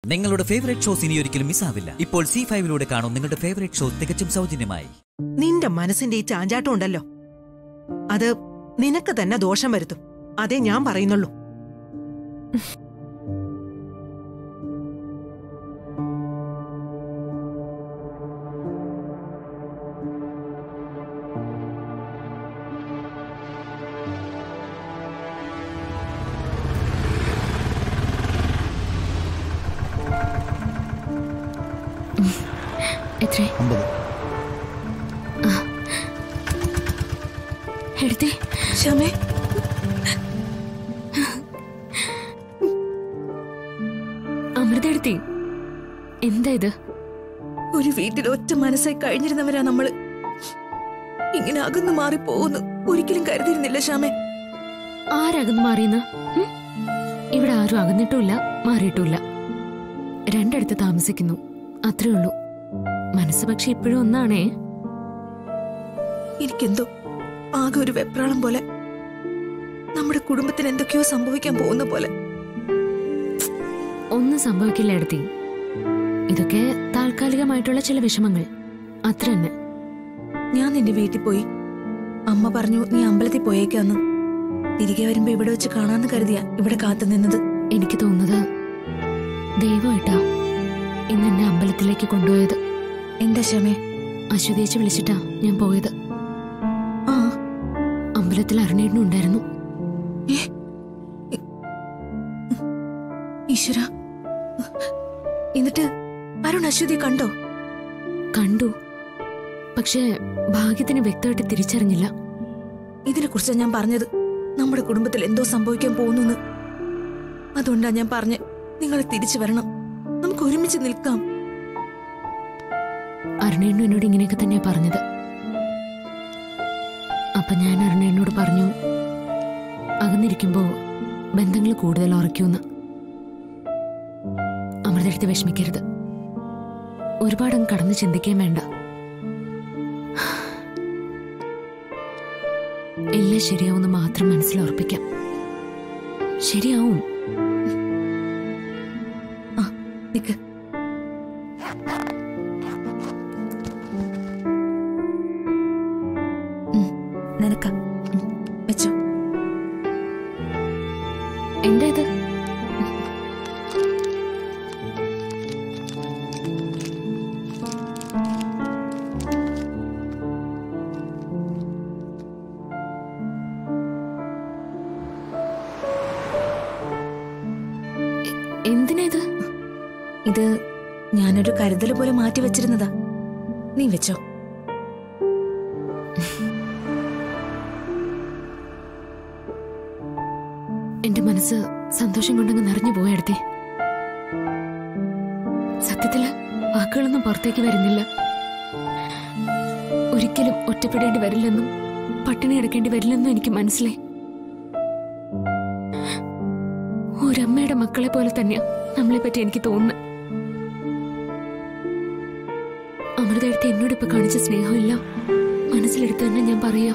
നിങ്ങളുടെ favourite shows ഇനി ഒരിക്കലും മിസ്സാവില്ല ഇപ്പോൾ സി ഫൈവിലൂടെ കാണും നിങ്ങളുടെ ഫേവറേറ്റ് ഷോ തികച്ചും സൗജന്യമായി നിന്റെ മനസ്സിന്റെ ഈ ചാഞ്ചാട്ടം ഉണ്ടല്ലോ അത് നിനക്ക് തന്നെ ദോഷം വരുത്തും അതേ ഞാൻ പറയുന്നുള്ളൂ എത്രേ അമ്പത് എടുത്തേ ശ്യാമേ അമൃത എടുത്തി എന്താ ഇത് ഒരു വീട്ടിൽ ഒറ്റ മനസ്സായി കഴിഞ്ഞിരുന്നവരാ നമ്മള് ഇങ്ങനെ അകന്നു മാറി പോകുന്നു ഒരിക്കലും കരുതിയിരുന്നില്ല ശ്യാമേ ആരകന്ന് മാറിയെന്ന് ഉം? ഇവിടെ ആരും അകന്നിട്ടുമില്ല മാറിയിട്ടുമില്ല രണ്ടിടത്ത് താമസിക്കുന്നു അത്രേ ഉള്ളൂ മനസ്സ് പക്ഷെ ഇപ്പോഴും ഒന്നാണേ എനിക്കെന്തോ ആകെ ഒരു വെപ്രാളം പോലെ നമ്മുടെ കുടുംബത്തിന് എന്തൊക്കെയോ സംഭവിക്കാൻ പോകുന്ന പോലെ ഒന്നും സംഭവിക്കില്ല എടുത്തി ഇതൊക്കെ താൽക്കാലികമായിട്ടുള്ള ചില വിഷമങ്ങൾ അത്ര തന്നെ ഞാൻ നിന്റെ വീട്ടിൽ പോയി അമ്മ പറഞ്ഞു നീ അമ്പലത്തിൽ പോയേക്കാന്ന് തിരികെ വരുമ്പോ ഇവിടെ വെച്ച് കാണാന്ന് കരുതിയാ ഇവിടെ കാത്തു നിന്നത് എനിക്ക് തോന്നുന്നത് ദൈവമായിട്ടാ ഇന്ന് എന്നെ അമ്പലത്തിലേക്ക് കൊണ്ടുപോയത് എന്താ ശ്യാമേ അശ്വതേച്ച് വിളിച്ചിട്ടാ ഞാൻ പോയത് ആ അമ്പലത്തിൽ അരുണേട്ടനും ഉണ്ടായിരുന്നു ഈശ്വര എന്നിട്ട് അരുൺ അശ്വതിയെ കണ്ടോ കണ്ടു പക്ഷേ ഭാഗ്യത്തിന് വ്യക്തമായിട്ട് തിരിച്ചറിഞ്ഞില്ല ഇതിനെ കുറിച്ചാ ഞാൻ പറഞ്ഞത് നമ്മുടെ കുടുംബത്തിൽ എന്തോ സംഭവിക്കാൻ പോകുന്നു അതുകൊണ്ടാ ഞാൻ പറഞ്ഞ് നിങ്ങൾ തിരിച്ചു വരണം നമുക്ക് ഒരുമിച്ച് നിൽക്കാം അരുണേണ്ണു എന്നോട് ഇങ്ങനെയൊക്കെ തന്നെയാ പറഞ്ഞത് അപ്പൊ ഞാൻ അരുണേണ്ണോട് പറഞ്ഞു അകന്നിരിക്കുമ്പോ ബന്ധങ്ങൾ കൂടുതൽ ഉറയ്ക്കുമെന്ന് അമൃതെടുത്ത് വിഷമിക്കരുത് ഒരുപാടങ്ങ് കടന്ന് ചിന്തിക്കാൻ വേണ്ട എല്ലാം ശരിയാവുമെന്ന് മാത്രം മനസ്സിൽ ഉറപ്പിക്കാം ശരിയാവും ആ നിക്ക് ഉം, നിനക്ക ഉം, വെച്ചോ എന്താ ഇത് എ- എന്തിനാ ഇത് ഇത് ഞാനൊരു കരുതൽ പോലെ മാറ്റി വെച്ചിരുന്നതാ നീ വെച്ചോ എന്റെ മനസ്സ് സന്തോഷം കൊണ്ടങ്ങ് നിറഞ്ഞു പോയടുത്തേ സത്യത്തില് വാക്കുകളൊന്നും പുറത്തേക്ക് വരുന്നില്ല ഒരിക്കലും ഒറ്റപ്പെടേണ്ടി വരില്ലെന്നും പട്ടിണി കിടക്കേണ്ടി വരില്ലെന്നും എനിക്ക് മനസ്സിലായി ഒരമ്മയുടെ മക്കളെ പോലെ തന്നെയാ നമ്മളെ പറ്റി എനിക്ക് തോന്നുന്നത് അമൃതയെടുത്ത് എന്നോട് ഇപ്പൊ കാണിച്ച സ്നേഹമില്ല മനസ്സിലെടുത്ത് തന്നെ ഞാൻ പറയാ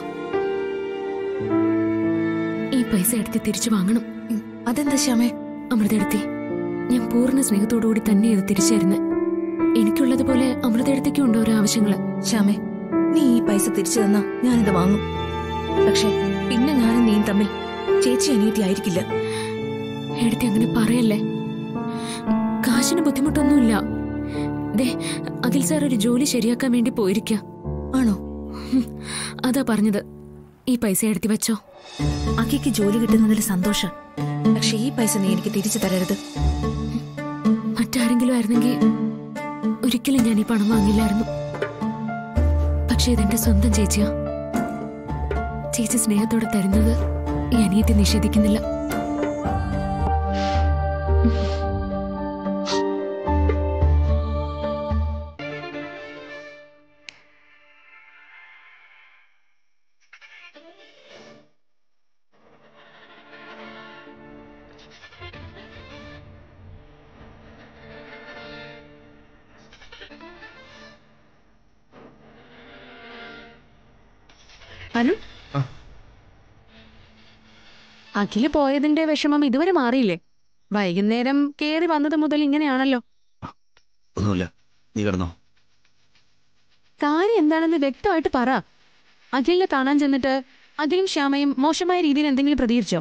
ഈ പൈസ എടുത്ത് തിരിച്ചു വാങ്ങണം ഉം, അതെന്താ ശ്യാമേ അമൃതയെടുത്തി ഞാൻ പൂർണ്ണ സ്നേഹത്തോടുകൂടി തന്നെ ഇത് തിരിച്ചായിരുന്നു എനിക്കുള്ളതുപോലെ അമൃതയെടുത്തേക്കും ഉണ്ടോ ഓരോ ആവശ്യങ്ങള് ശ്യാമേ നീ ഈ പൈസ തിരിച്ചു തന്നാ ഞാനിത് വാങ്ങും പക്ഷെ പിന്നെ ഞാനും നീയും തമ്മിൽ ചേച്ചി അനിയത്തി ആയിരിക്കില്ല എടുത്തി അങ്ങനെ പറയല്ലേ കാശിന് ബുദ്ധിമുട്ടൊന്നുമില്ല ദേ അഖിൽ സാർ ഒരു ജോലി ശരിയാക്കാൻ വേണ്ടി പോയിരിക്ക ആണോ അതാ പറഞ്ഞത് ഈ പൈസ എടുത്തി വെച്ചോ അക്കിക്ക് ജോലി കിട്ടുന്നതിൽ സന്തോഷം പക്ഷെ ഈ പൈസ നീ എനിക്ക് തിരിച്ചു തരരുത് മറ്റാരെങ്കിലും ആയിരുന്നെങ്കിൽ ഒരിക്കലും ഞാൻ ഈ പണം വാങ്ങില്ലായിരുന്നു പക്ഷെ ഇതെന്റെ സ്വന്തം ചേച്ചിയാ ചേച്ചി സ്നേഹത്തോടെ തരുന്നത് ഈ അനിയത്തെ നിഷേധിക്കുന്നില്ല അനു ആ. അഖില് പോയതിന്റെ വിഷമം ഇതുവരെ മാറിയില്ലേ വൈകുന്നേരം കേറി വന്നത് മുതൽ ഇങ്ങനെയാണല്ലോ ഒന്നുമില്ല നീ കിടന്നോ കാര്യം എന്താണെന്ന് വ്യക്തമായിട്ട് പറ അഖിലിനെ കാണാൻ ചെന്നിട്ട് അഖിലും ശ്യാമയും മോശമായ രീതിയിൽ എന്തെങ്കിലും പ്രതികരിച്ചോ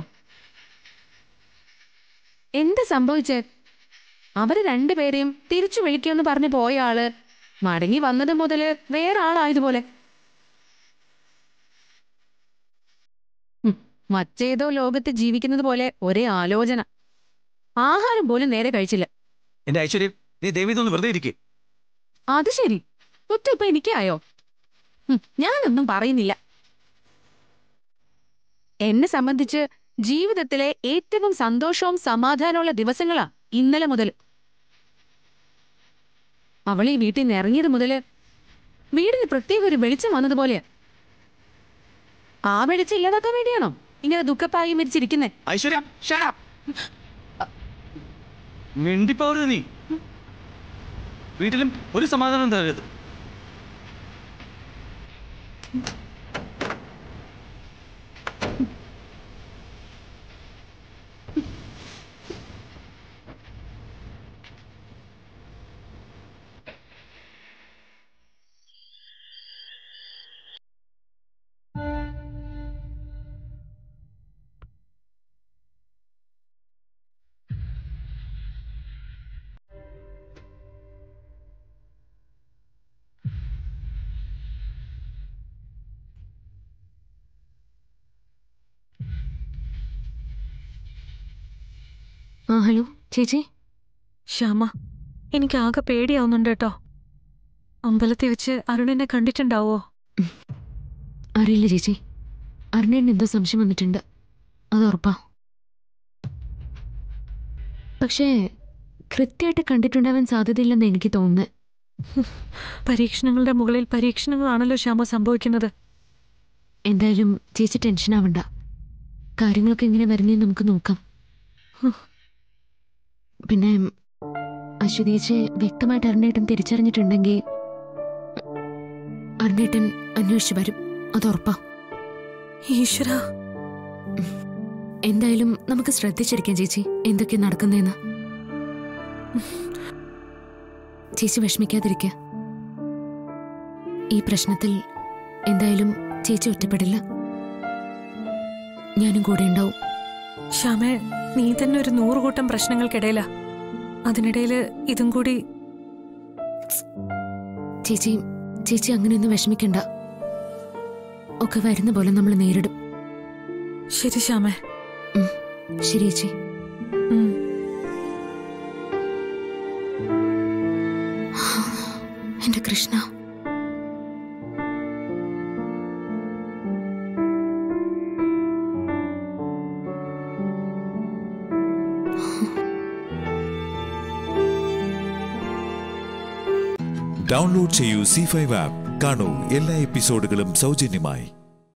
എന്ത് സംഭവിച്ചേ അവര് രണ്ടുപേരെയും തിരിച്ചു വിളിക്കുമെന്ന് പറഞ്ഞു പോയ ആള് മടങ്ങി വന്നത് മുതല് വേറെ ആളായതുപോലെ ഉം, മറ്റേതോ ലോകത്ത് ജീവിക്കുന്നത് പോലെ ഒരേ ആലോചന ആഹാരം പോലും നേരെ കഴിച്ചില്ല എന്റെ ഐശ്വര്യം നീ ദൈവം വെറുതെ ഇരിക്കേ അത് ശരി കുറ്റം ഇപ്പൊ എനിക്കായോ ഹും, ഞാനൊന്നും പറയുന്നില്ല എന്നെ സംബന്ധിച്ച് ജീവിതത്തിലെ ഏറ്റവും സന്തോഷവും സമാധാനമുള്ള ദിവസങ്ങളാ ഇന്നലെ മുതൽ അവൾ ഈ വീട്ടിൽ നിന്ന് ഇറങ്ങിയത് മുതല് വീടിന് പ്രത്യേക ഒരു വെളിച്ചം വന്നതുപോലെയാ ആ വെളിച്ചം ഇല്ലാതാക്കാൻ വേണ്ടിയാണോ ഇങ്ങനെ ദുഃഖപ്പായി മരിച്ചിരിക്കുന്നേ ഐശ്വര്യ മിണ്ടിപ്പോരുത് നീ വീട്ടിലും ഒരു സമാധാനം തരരുത് ആ ഹലോ ചേച്ചി ശ്യാമ എനിക്ക് ആകെ പേടിയാവുന്നുണ്ട് കേട്ടോ അമ്പലത്തിൽ വെച്ച് അരുണിനെ കണ്ടിട്ടുണ്ടാവോ അറിയില്ല ചേച്ചി അരുണേന് എന്തോ സംശയം വന്നിട്ടുണ്ട് അത് ഉറപ്പാ പക്ഷേ കൃത്യമായിട്ട് കണ്ടിട്ടുണ്ടാവാൻ സാധ്യതയില്ലെന്ന് എനിക്ക് തോന്നുന്നത് പരീക്ഷണങ്ങളുടെ മുകളിൽ പരീക്ഷണങ്ങളാണല്ലോ ശ്യാമ സംഭവിക്കുന്നത് എന്തായാലും ചേച്ചി ടെൻഷൻ ആവണ്ട കാര്യങ്ങളൊക്കെ എങ്ങനെ വരുന്നതെന്ന് നമുക്ക് നോക്കാം ഹും. പിന്നെ അശ്വതീച്ചെ വ്യക്തമായിട്ട് അരുണേട്ടൻ തിരിച്ചറിഞ്ഞിട്ടുണ്ടെങ്കിൽ അരുണേട്ടൻ അന്വേഷിച്ചു വരും അത് ഉറപ്പാ ഈശ്വര എന്തായാലും നമുക്ക് ശ്രദ്ധിച്ചിരിക്കാം ചേച്ചി എന്തൊക്കെ നടക്കുന്നതെന്ന് ചേച്ചി വിഷമിക്കാതിരിക്ക ഈ പ്രശ്നത്തിൽ എന്തായാലും ചേച്ചി ഒറ്റപ്പെടില്ല ഞാനും കൂടെ ഉണ്ടാവും ശ്യാമേ നീ തന്നെ ഒരു നൂറുകൂട്ടം പ്രശ്നങ്ങൾക്കിടയിലാ അതിനിടയിൽ ഇതും കൂടി ചേച്ചി ചേച്ചി അങ്ങനെയൊന്നും വിഷമിക്കണ്ട ഒക്കെ വരുന്ന പോലെ നമ്മൾ നേരിടും ശരി ശ്യാമേ ശരി ചേച്ചി ഉം. എന്റെ കൃഷ്ണ ഡൗൺലോഡ് ചെയ്യൂ സി ഫൈവ് ആപ്പ് കാണൂ എല്ലാ എപ്പിസോഡുകളും സൗജന്യമായി